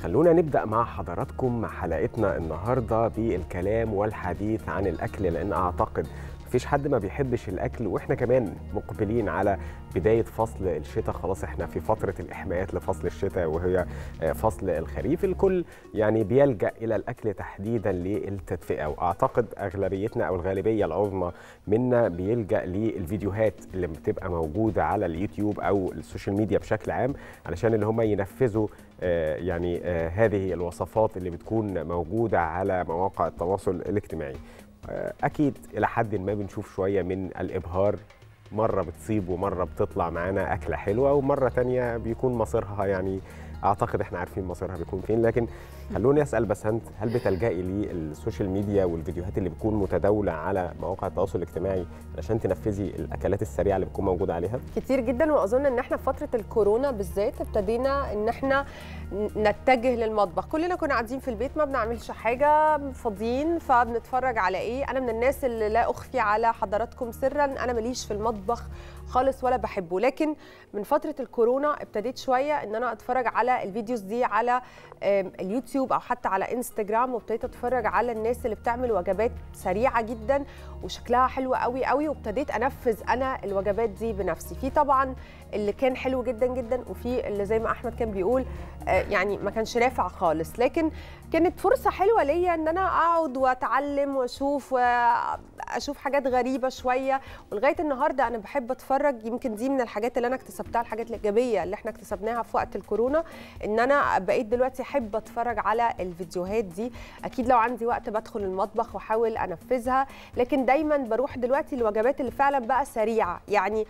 خلونا نبدأ مع حضراتكم حلقتنا النهاردة بالكلام والحديث عن الأكل لأن أعتقد مفيش حد ما بيحبش الأكل وإحنا كمان مقبلين على بداية فصل الشتاء خلاص إحنا في فترة الإحماءات لفصل الشتاء وهي فصل الخريف الكل يعني بيلجأ إلى الأكل تحديدا للتدفئة وأعتقد أغلبيتنا أو الغالبية العظمى منا بيلجأ للفيديوهات اللي بتبقى موجودة على اليوتيوب أو السوشيال ميديا بشكل عام علشان اللي هم ينفذوا آه يعني آه هذه الوصفات اللي بتكون موجودة على مواقع التواصل الاجتماعي آه أكيد إلى حد ما بنشوف شوية من الإبهار مرة بتصيب ومرة بتطلع معانا أكلة حلوة ومرة تانية بيكون مصيرها يعني اعتقد احنا عارفين مصيرها بيكون فين لكن خلوني اسال بسنت هل بتلجئي للسوشيال ميديا والفيديوهات اللي بتكون متداوله على مواقع التواصل الاجتماعي علشان تنفذي الاكلات السريعه اللي بتكون موجوده عليها كتير جدا واظن ان احنا في فتره الكورونا بالذات ابتدينا ان احنا نتجه للمطبخ كلنا كنا قاعدين في البيت ما بنعملش حاجه فاضيين فبنتفرج على ايه انا من الناس اللي لا اخفي على حضراتكم سرا انا ماليش في المطبخ خالص ولا بحبه لكن من فتره الكورونا ابتديت شويه ان انا اتفرج على الفيديوز دي على اليوتيوب او حتى على انستجرام وابتديت اتفرج على الناس اللي بتعمل وجبات سريعه جدا وشكلها حلو قوي قوي وابتديت انفذ انا الوجبات دي بنفسي في طبعا اللي كان حلو جدا جدا وفي اللي زي ما احمد كان بيقول يعني ما كانش نافع خالص لكن كانت فرصه حلوه ليا ان انا اقعد واتعلم واشوف واشوف حاجات غريبه شويه ولغايه النهارده انا بحب اتفرج يمكن دي من الحاجات اللي انا اكتسبتها الحاجات الايجابيه اللي احنا اكتسبناها في وقت الكورونا ان انا بقيت دلوقتي احب اتفرج على الفيديوهات دي اكيد لو عندي وقت بدخل المطبخ واحاول انفذها لكن دايما بروح دلوقتي الوجبات اللي فعلا بقى سريعه يعني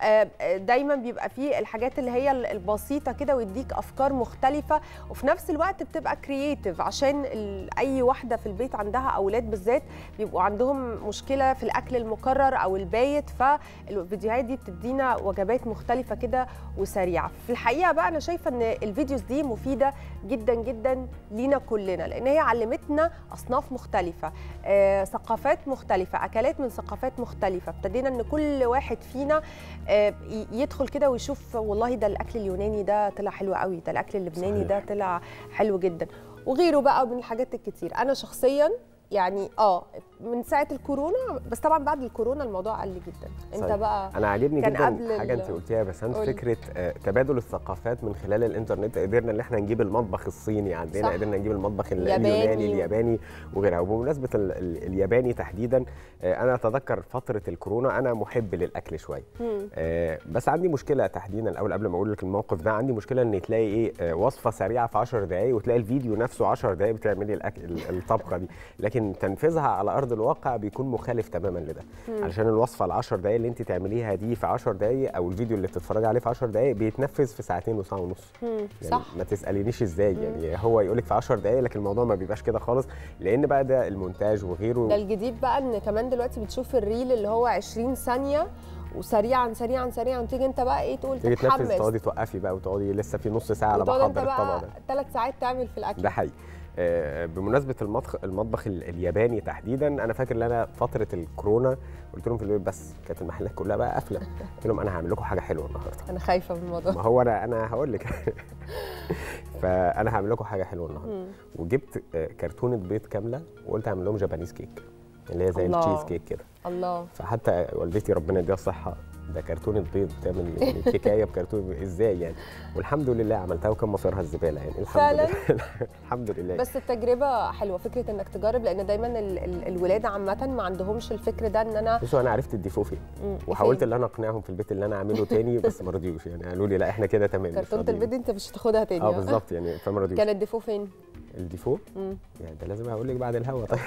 دايما بيبقى فيه الحاجات اللي هي البسيطه كده ويديك افكار مختلفه وفي نفس الوقت بتبقى كرييتيف عشان اي واحده في البيت عندها اولاد بالذات بيبقوا عندهم مشكله في الاكل المكرر او البايت فالفيديوهات دي بتدينا وجبات مختلفه كده وسريعه في الحقيقه بقى انا شايفه ان الفيديوز دي مفيده جدا جدا لينا كلنا لان هي علمتنا اصناف مختلفه آه، ثقافات مختلفه اكلات من ثقافات مختلفه ابتدينا ان كل واحد فينا يدخل كده ويشوف والله ده الاكل اليوناني ده طلع حلو قوي ده الاكل اللبناني ده طلع حلو جدا وغيره بقى من الحاجات الكتير انا شخصيا يعني اه من ساعه الكورونا بس طبعا بعد الكورونا الموضوع قل جدا انت صحيح. بقى انا عاجبني كان جدا قبل حاجه ال- انت قلتيها بس قولي. فكره آه، تبادل الثقافات من خلال الانترنت قدرنا ان احنا نجيب المطبخ الصيني عندنا صح. قدرنا نجيب المطبخ ال- الياباني. اليوناني الياباني وغيرها وبمناسبه ال- ال- الياباني تحديدا آه، انا اتذكر فتره الكورونا انا محب للاكل شويه مم. آه، بس عندي مشكله تحديدا الاول قبل ما اقول لك الموقف ده عندي مشكله ان تلاقي ايه آه، وصفه سريعه في 10 دقائق وتلاقي الفيديو نفسه 10 دقائق بتعملي الأكل ال- الطبخه دي لكن تنفيذها على ارض الواقع بيكون مخالف تماما لده مم. علشان الوصفه ال 10 دقائق اللي انت تعمليها دي في 10 دقائق او الفيديو اللي بتتفرجي عليه في 10 دقائق بيتنفذ في ساعتين وساعه ونص مم. يعني صح ما تسالينيش ازاي يعني هو يقول لك في 10 دقائق لكن الموضوع ما بيبقاش كده خالص لان بقى ده المونتاج وغيره ده الجديد بقى ان كمان دلوقتي بتشوف الريل اللي هو 20 ثانيه وسريعا سريعا سريعا تيجي انت بقى ايه تقول تيجي تنفذ تتحمس تقعدي توقفي بقى وتقعدي لسه في نص ساعه على ما وتقعد انت احضر الطبق بقى ده ثلاث ساعات تعمل في الاكل ده حقيقي آه، بمناسبه المطبخ المطبخ ال- الياباني تحديدا انا فاكر ان انا فتره الكورونا قلت لهم في البيت بس كانت المحلات كلها بقى قافله قلت لهم انا هعمل لكم حاجه حلوه النهارده انا خايفه من الموضوع ما هو انا انا هقول لك فانا هعمل لكم حاجه حلوه النهارده مم. وجبت آه، كرتونه بيض كامله وقلت اعمل لهم جابانيز كيك اللي هي زي الله. التشيز كيك كده الله فحتى والدتي ربنا يديها الصحه ده كرتونه بيض تعمل يعني كيكايه بكرتونه ازاي يعني والحمد لله عملتها وكان مصيرها الزباله يعني الحمد فعلاً؟ لله الحمد لله بس التجربه حلوه فكره انك تجرب لان دايما ال ال الولاد عامه ما عندهمش الفكر ده ان انا بصوا انا عرفت الديفو فين مم، وحاولت فين؟ ان انا اقنعهم في البيت اللي انا اعمله تاني بس ما رضيوش يعني قالوا لي لا احنا كده تمام مش كرتونه راضيين. البيض انت مش هتاخدها تاني اه ها؟ بالظبط يعني فما رضيوش كان الديفو فين؟ الديفو مم. يعني ده لازم اقول لك بعد الهوا طيب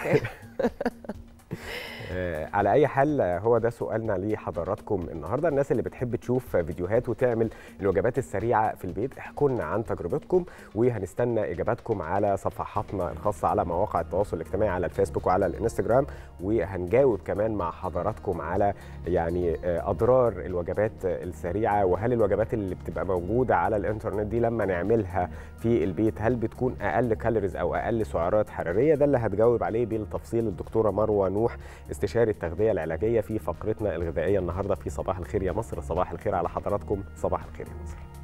آه، على اي حال آه، هو ده سؤالنا لحضراتكم النهارده الناس اللي بتحب تشوف فيديوهات وتعمل الوجبات السريعه في البيت احكوا لنا عن تجربتكم وهنستنى اجاباتكم على صفحاتنا الخاصه على مواقع التواصل الاجتماعي على الفيسبوك وعلى الانستجرام وهنجاوب كمان مع حضراتكم على يعني آه، اضرار الوجبات السريعه وهل الوجبات اللي بتبقى موجوده على الانترنت دي لما نعملها في البيت هل بتكون اقل كالوريز او اقل سعرات حراريه ده اللي هتجاوب عليه بالتفصيل الدكتوره مروه نوح استشاري التغذيه العلاجيه في فقرتنا الغذائيه النهارده في صباح الخير يا مصر صباح الخير على حضراتكم صباح الخير يا مصر